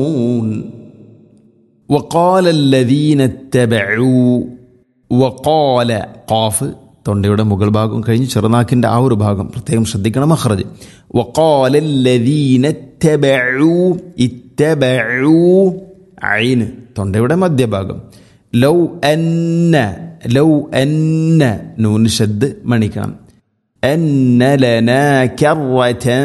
وقال الذين اتبعوا وقال قاف തൊണ്ടയുടെ മുകൾ ഭാഗം കഴിഞ്ഞ് ചെറുനാക്കിൻ്റെ ആ ഒരു ഭാഗം പ്രത്യേകം ശ്രദ്ധിക്കണം മഹ്റജ് وقال الذين اتبعوا اتبعوا ഐന് തൊണ്ടയുടെ മധ്യഭാഗം ലൗ അന്ന ലൗ അന്ന നൂന് ഷദ് മണിക്കണം അന്ന ലന കറതൻ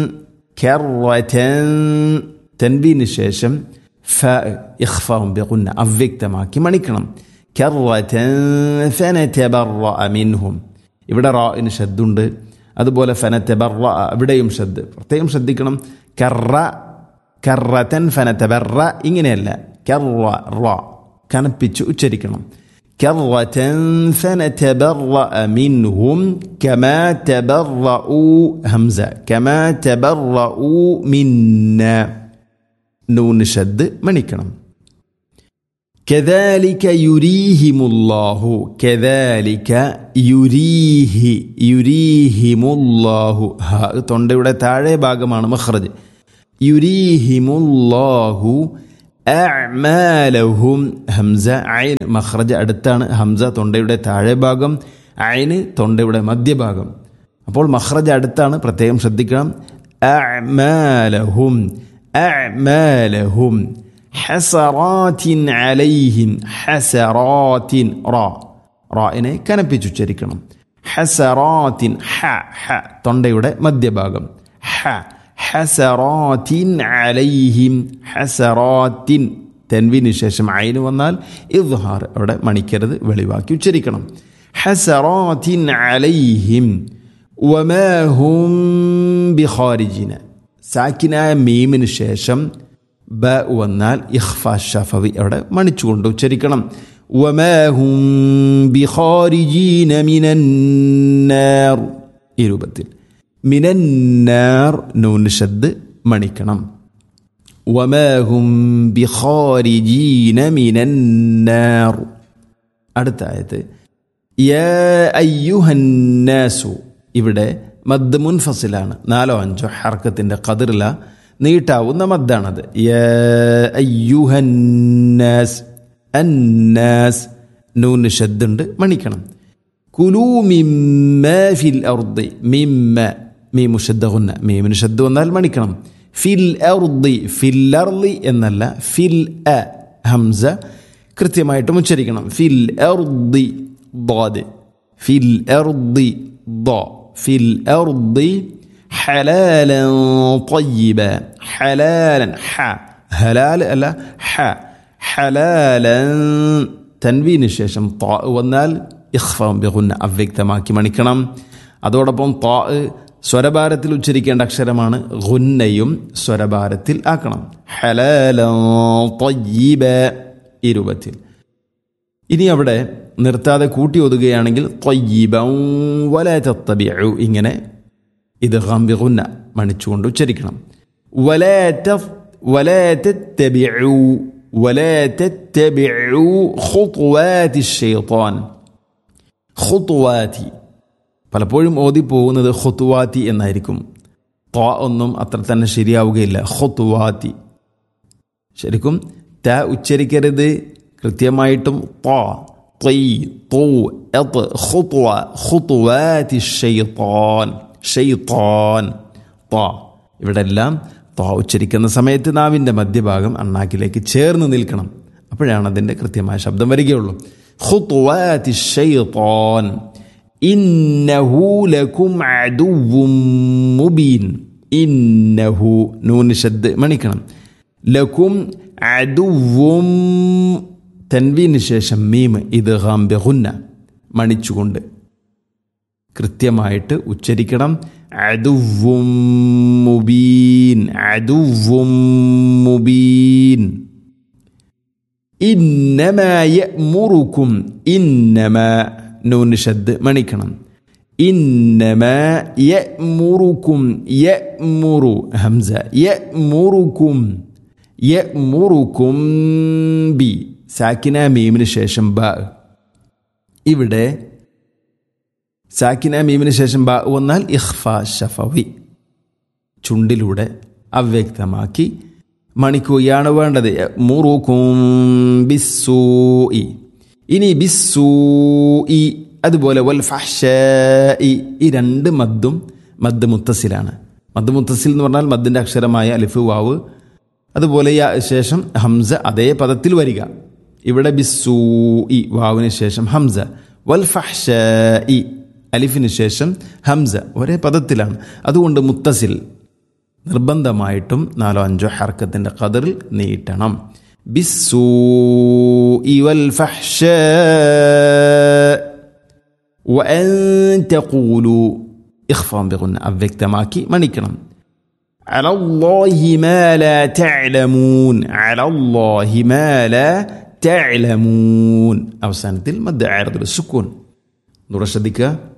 കറതൻ തൻവീന് ശേഷം ഫ ഇഖ്ഫാവും ബിഗുന്ന അവ്യക്തമാക്കി മണിക്കണം കറതൻ ഫനതബറഅ മിൻഹും ഇവിടെ റാഇന് ഷദ്ദുണ്ട് അതുപോലെ ഫനതബറ ഇവിടെയും ഷദ് പ്രത്യേകം ശ്രദ്ധിക്കണം കറ കറത്തൻ ഫനതബറ ഇങ്ങനെയല്ല കറ റ കനപ്പിച്ച് ഉച്ചരിക്കണം كرة فنتبرأ منهم كما تبرؤوا همزة كما تبرؤوا منا نون شد منكرم كذلك يريهم الله كذلك يريه يريهم الله ها തൊണ്ടയുടെ താഴെ ഭാഗമാണ് മഖ്റജ് യുരീഹിമുല്ലാഹു അഅ്മാലഹും ഹംസ ഐൻ മഖ്റജ് അടുത്താണ് ഹംസ തൊണ്ടയുടെ താഴെ ഭാഗം ഐന് തൊണ്ടയുടെ മധ്യഭാഗം അപ്പോൾ മഖ്റജ് അടുത്താണ് പ്രത്യേകം ശ്രദ്ധിക്കണം അഅ്മാലഹും അഅ്മാലഹും ഹസറാത്തിൻ അലൈഹിം ഹസറാത്തിൻ റാ റായിനെ കനപ്പിച്ചുച്ചരിക്കണം ഹസറാത്തിൻ ഹ ഹ തൊണ്ടയുടെ മധ്യഭാഗം ഹ ഹസറാത്തിൻ അലൈഹിം ഹസറാത്തിൻ തെൻവിന് ശേഷം അയിന് വന്നാൽ ഇദ്ഹാർ അവിടെ മണിക്കരുത് വെളിവാക്കി ഉച്ചരിക്കണം ഹസറാത്തിൻ അലൈഹിം വമാഹും ബിഖാരിജിന സാക്കിനായ മീമിന് ശേഷം ബ വന്നാൽ ഇഖ്ഫ ഷഫവി അവിടെ മണിച്ചുകൊണ്ട് ഉച്ചരിക്കണം വമാഹും ബിഖാരിജീന മിനന്നാർ ഈ രൂപത്തിൽ മിനന്നാർ നൂന് ഷദ് മണിക്കണം വമാഹും ബിഖാരിജീന മിനന്നാർ അടുത്ത ആയത്ത് യാ അയ്യുഹന്നാസു ഇവിടെ മദ് മുൻഫസിലാണ് നാലോ അഞ്ചോ ഹർക്കത്തിൻ്റെ കതിറില നീട്ടാവുന്ന മദ്ദാണത് യാ അയ്യുഹന്നാസ് അന്നാസ് നൂന് ഷദ്ദുണ്ട് മണിക്കണം കുലു മിമ്മ ഫിൽ അർദി മിമ്മ മീമു ഷദ്ദുന്ന മീമിന് ഷദ്ദ് വന്നാൽ മണിക്കണം ഫിൽ അർദി ഫിൽ അർദി എന്നല്ല ഫിൽ അ ഹംസ കൃത്യമായിട്ടും ഉച്ചരിക്കണം ഫിൽ അർദി ضاد في الأرض ض في الأرض حلالا طيبا حلالا ح هلال ألا ح حلالا تنوين الشيشم طاء വന്നാൽ ഇഖ്ഫാം ബിഗുന്ന അവ്യക്തമാക്കി മണിക്കണം അതോടൊപ്പം താ സ്വരഭാരത്തിൽ ഉച്ചരിക്കേണ്ട അക്ഷരമാണ് ഗുന്നയും സ്വരഭാരത്തിൽ ആക്കണം ഹലാല തയ്യീബ ഈ രൂപത്തിൽ ഇനി അവിടെ നിർത്താതെ കൂട്ടി ഒതുകയാണെങ്കിൽ ത്വയ്യീബം വല തത്തബിഉ ഇങ്ങനെ ഇത് ഗംബിഗുന്ന മണിച്ചുകൊണ്ട് ഉച്ചരിക്കണം വല വല തത്തബിഉ വല തത്തബിഉ ഖുത്വാതി ഷൈത്താൻ ഖുത്വാതി പലപ്പോഴും ഓതി പോകുന്നത് ഖുത്വാത്തി എന്നായിരിക്കും ത്വ ഒന്നും അത്ര തന്നെ ശരിയാവുകയില്ല ഖുത്വാത്തി ശരിക്കും ത ഉച്ചരിക്കരുത് കൃത്യമായിട്ടും ത്വ طي طو اط خطوة خطوات الشيطان ഷെയ്ത്താൻ ത ഇവിടെ എല്ലാം ത ഉച്ചരിക്കുന്ന സമയത്ത് നാവിൻ്റെ മധ്യഭാഗം അണ്ണാക്കിലേക്ക് ചേർന്ന് നിൽക്കണം അപ്പോഴാണ് അതിൻ്റെ കൃത്യമായ ശബ്ദം വരികയുള്ളൂ ഖുത്വാതി ഷെയ്ത്താൻ ഇന്നഹു ലക്കും അദുവും മുബീൻ ഇന്നഹു നൂന് ശബ്ദ് മണിക്കണം ലക്കും അദുവും തൻവീന് ശേഷം മീം ഇത് ഹാംബെഹുന്ന മണിച്ചുകൊണ്ട് കൃത്യമായിട്ട് ഉച്ചരിക്കണം അതുവും മുബീൻ അതുവും മുബീൻ ഇന്നമായ മുറുക്കും ഇന്നമ നൂന് ഷദ് മണിക്കണം ഇന്നമ യമുറുക്കും യമുറു ഹംസ യമുറുക്കും യമുറുക്കും ബി സാക്കിന മീമിന് ശേഷം ബ ഇവിടെ സാക്കിന മീമിന് ശേഷം ബ വന്നാൽ ഇഖ്ഫ ഷഫവി ചുണ്ടിലൂടെ അവ്യക്തമാക്കി മണിക്കുകയാണ് വേണ്ടത് മുറുക്കും ബിസ്സൂഇ ഇനി ബിസ്സൂഇ അതുപോലെ വൽ ഫഹ്ഷാഇ ഈ രണ്ട് മദ്ദും മദ് മുത്തസിലാണ് മദ് മുത്തസിൽ എന്ന് പറഞ്ഞാൽ മദ്ദിൻ്റെ അക്ഷരമായ അലിഫ് വാവ് അതുപോലെ യാ ശേഷം ഹംസ അതേ പദത്തിൽ വരിക ഇവിടെ ബിസ്സൂഇ വാവിന് ശേഷം ഹംസ വൽ ഫഹ്ഷാഇ അലിഫിന് ശേഷം ഹംസ ഒരേ പദത്തിലാണ് അതുകൊണ്ട് മുത്തസിൽ നിർബന്ധമായിട്ടും നാലോ അഞ്ചോ ഹർക്കത്തിൻ്റെ കതിറിൽ നീട്ടണം ബിസ്സൂ വൽ وأن تقولوا إخفاء بغنى അവ്യക്തമാക്കി മണിക്കണം على الله ما لا تعلمون على الله ما لا تعلمون അവസാനത്തിൽ മദ്ദ ആയിരത്തിൽ സുക്കൂൻ നൂറ് ശ്രദ്ധിക്കുക